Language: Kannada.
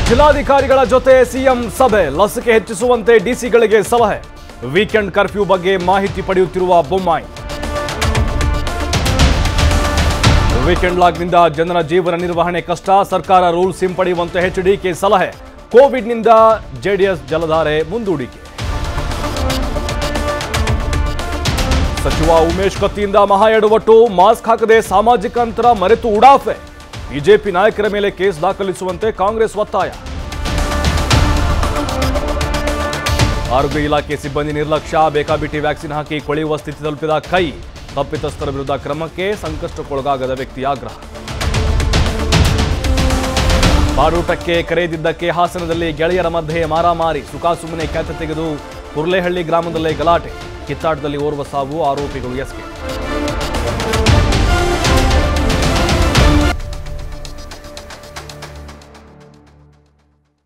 ಜಿಲ್ಲಾಧಿಕಾರಿಗಳ ಜೊತೆ ಸಿಎಂ ಸಭೆ ಲಸಿಕೆ ಹೆಚ್ಚಿಸುವಂತೆ ಡಿಸಿಗಳಿಗೆ ಸಲಹೆ ವೀಕೆಂಡ್ ಕರ್ಫ್ಯೂ ಬಗ್ಗೆ ಮಾಹಿತಿ ಪಡೆಯುತ್ತಿರುವ ಬೊಮ್ಮಾಯಿ ವೀಕೆಂಡ್ ಲಾಕ್ನಿಂದ ಜನರ ಜೀವನ ನಿರ್ವಹಣೆ ಕಷ್ಟ ಸರ್ಕಾರ ರೂಲ್ಸ್ ಹಿಂಪಡೆಯುವಂತೆ ಎಚ್ಡಿಕೆ ಸಲಹೆ ಕೋವಿಡ್ನಿಂದ ಜೆಡಿಎಸ್ ಜಲಧಾರೆ ಮುಂದೂಡಿಕೆ ಸಚಿವ ಉಮೇಶ್ ಕತ್ತಿಯಿಂದ ಮಹಾ ಎಡವಟ್ಟು ಮಾಸ್ಕ್ ಹಾಕದೆ ಸಾಮಾಜಿಕ ಅಂತರ ಮರೆತು ಉಡಾಫೆ ಬಿಜೆಪಿ ನಾಯಕರ ಮೇಲೆ ಕೇಸ್ ದಾಖಲಿಸುವಂತೆ ಕಾಂಗ್ರೆಸ್ ಒತ್ತಾಯ ಆರೋಗ್ಯ ಇಲಾಖೆ ಸಿಬ್ಬಂದಿ ನಿರ್ಲಕ್ಷ್ಯ ಬೇಕಾಬಿಟ್ಟಿ ವ್ಯಾಕ್ಸಿನ್ ಹಾಕಿ ಕೊಳೆಯುವ ಸ್ಥಿತಿ ತಲುಪಿದ ಕೈ ತಪ್ಪಿತಸ್ಥರ ವಿರುದ್ಧ ಕ್ರಮಕ್ಕೆ ಸಂಕಷ್ಟಕ್ಕೊಳಗಾಗದ ವ್ಯಕ್ತಿ ಆಗ್ರಹ ಬಾಡೂಟಕ್ಕೆ ಕರೆದಿದ್ದಕ್ಕೆ ಹಾಸನದಲ್ಲಿ ಗೆಳೆಯರ ಮಧ್ಯೆ ಮಾರಾಮಾರಿ ಸುಖಾಸುಮ್ಮನೆ ಖ್ಯಾತ ತೆಗೆದು ಕುರ್ಲೆಹಳ್ಳಿ ಗ್ರಾಮದಲ್ಲೇ ಗಲಾಟೆ ಕಿತ್ತಾಟದಲ್ಲಿ ಓರ್ವ ಸಾವು ಆರೋಪಿಗಳು ಎಸ್ಕೆ